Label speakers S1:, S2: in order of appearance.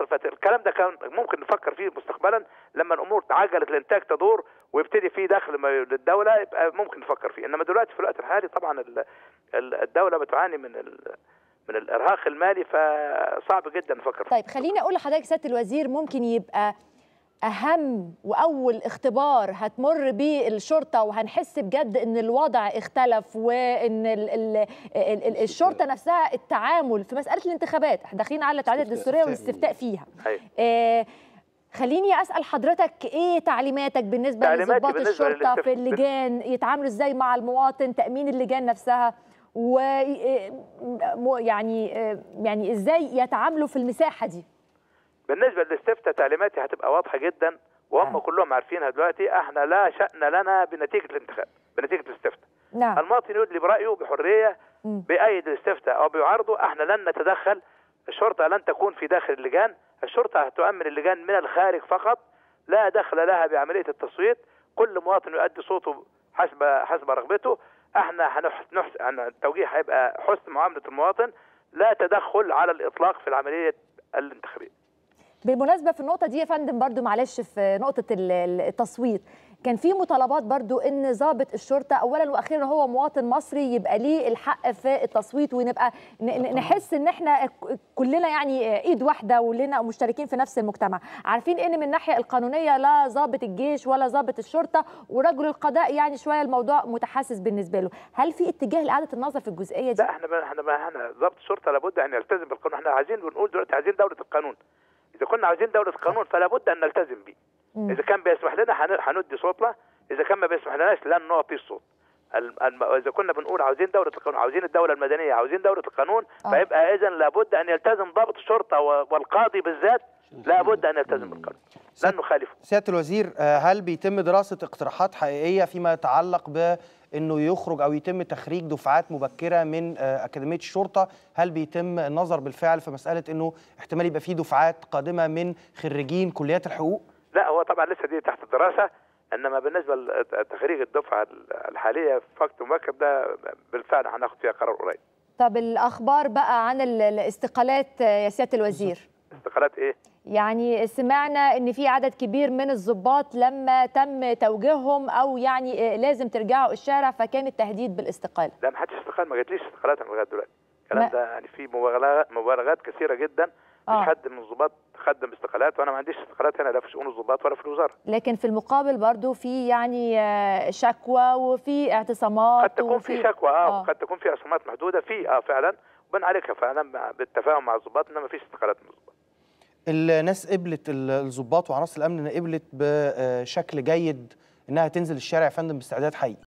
S1: فالكلام ده كان ممكن نفكر فيه مستقبلا لما الامور عجله الانتاج تدور ويبتدي في دخل ما- للدوله يبقى ممكن نفكر فيه انما دلوقتي في الوقت الحالي طبعا ال- ال- الدوله بتعاني من ال- من الارهاق المالي فصعب جدا نفكر فيه
S2: طيب خليني اقول لحضرتك سياده الوزير ممكن يبقى اهم واول اختبار هتمر بيه الشرطه وهنحس بجد ان الوضع اختلف وان ال ال ال ال الشرطه نفسها التعامل في مساله الانتخابات احنا داخلين على التعديلات الدستوريه والاستفتاء فيها
S1: أيوة.
S2: آه خليني اسال حضرتك ايه تعليماتك بالنسبه
S1: تعليماتي
S2: لضباط
S1: بالنسبة
S2: الشرطه في
S1: للاستف-
S2: اللجان يتعاملوا ازاي مع المواطن تامين اللجان نفسها و م- يعني آه، يعني ازاي يتعاملوا في المساحه دي
S1: بالنسبه للاستفتاء تعليماتي هتبقى واضحه جدا وهم
S2: آه.
S1: كلهم عارفينها دلوقتي احنا لا شأن لنا بنتيجه الانتخاب بنتيجه الاستفتاء
S2: نعم
S1: المواطن يدلي برايه بحريه
S2: مم.
S1: بأيد الاستفتاء او بيعارضه احنا لن نتدخل الشرطه لن تكون في داخل اللجان الشرطه هتؤمن اللجان من الخارج فقط لا دخل لها بعمليه التصويت كل مواطن يؤدي صوته حسب حسب رغبته احنا هنحس نحس عن التوجيه هيبقى حسن معامله المواطن لا تدخل على الاطلاق في العمليه الانتخابيه
S2: بالمناسبه في النقطه دي يا فندم برضو معلش في نقطه ال- ال- التصويت كان في مطالبات برضو ان ضابط الشرطه اولا واخيرا هو مواطن مصري يبقى ليه الحق في التصويت ونبقى ن- ن- نحس ان احنا ك- كلنا يعني ايد واحده ولنا مشتركين في نفس المجتمع عارفين ان من الناحيه القانونيه لا ضابط الجيش ولا ضابط الشرطه ورجل القضاء يعني شويه الموضوع متحسس بالنسبه له هل في اتجاه لاعاده النظر في الجزئيه دي
S1: لا احنا ما احنا ما احنا ضابط الشرطه لابد ان يلتزم بالقانون احنا عايزين بنقول دلوقتي عايزين دوله القانون اذا كنا عايزين دوله القانون فلا بد ان نلتزم بيه
S2: مم.
S1: اذا كان بيسمح لنا هن- هندي صوتنا اذا كان ما بيسمح لناش لن نعطي الصوت الم- الم- اذا كنا بنقول عاوزين دوله القانون عاوزين الدوله المدنيه عاوزين دوله القانون
S2: آه.
S1: فيبقى اذا لابد ان يلتزم ضابط الشرطه و- والقاضي بالذات لابد ان يلتزم بالقانون لن نخالفه
S3: سياده الوزير آه، هل بيتم دراسه اقتراحات حقيقيه فيما يتعلق بانه يخرج او يتم تخريج دفعات مبكره من آه، اكاديميه الشرطه هل بيتم النظر بالفعل في مساله انه احتمال يبقى في دفعات قادمه من خريجين كليات الحقوق
S1: لا هو طبعا لسه دي تحت الدراسه انما بالنسبه لتخريج الدفعه الحاليه في وقت مبكر ده بالفعل هناخد فيها قرار قريب
S2: طب الاخبار بقى عن ال- الاستقالات يا سياده الوزير
S1: استقالات ايه؟
S2: يعني سمعنا ان في عدد كبير من الضباط لما تم توجيههم او يعني لازم ترجعوا الشارع فكان التهديد بالاستقاله
S1: لا ما حدش استقال ما جاتليش استقالات لغايه دلوقتي
S2: ما-
S1: الكلام ده يعني في مبالغات مبالغات كثيره جدا
S2: آه.
S1: مش حد من الضباط خدم استقالات وانا ما عنديش استقالات هنا لا في شؤون الضباط ولا في الوزاره
S2: لكن في المقابل برضو في يعني آه، شكوى وفي اعتصامات
S1: قد تكون في
S2: وفي-
S1: شكوى اه
S2: آه.
S1: وقد تكون في عصامات محدوده في اه فعلا وبنعالجها فعلا مع- بالتفاهم مع الضباط انما ما فيش استقالات من الضباط
S3: الناس قبلت ال- الضباط وعناصر الامن قبلت بشكل جيد انها تنزل الشارع يا فندم باستعداد حقيقي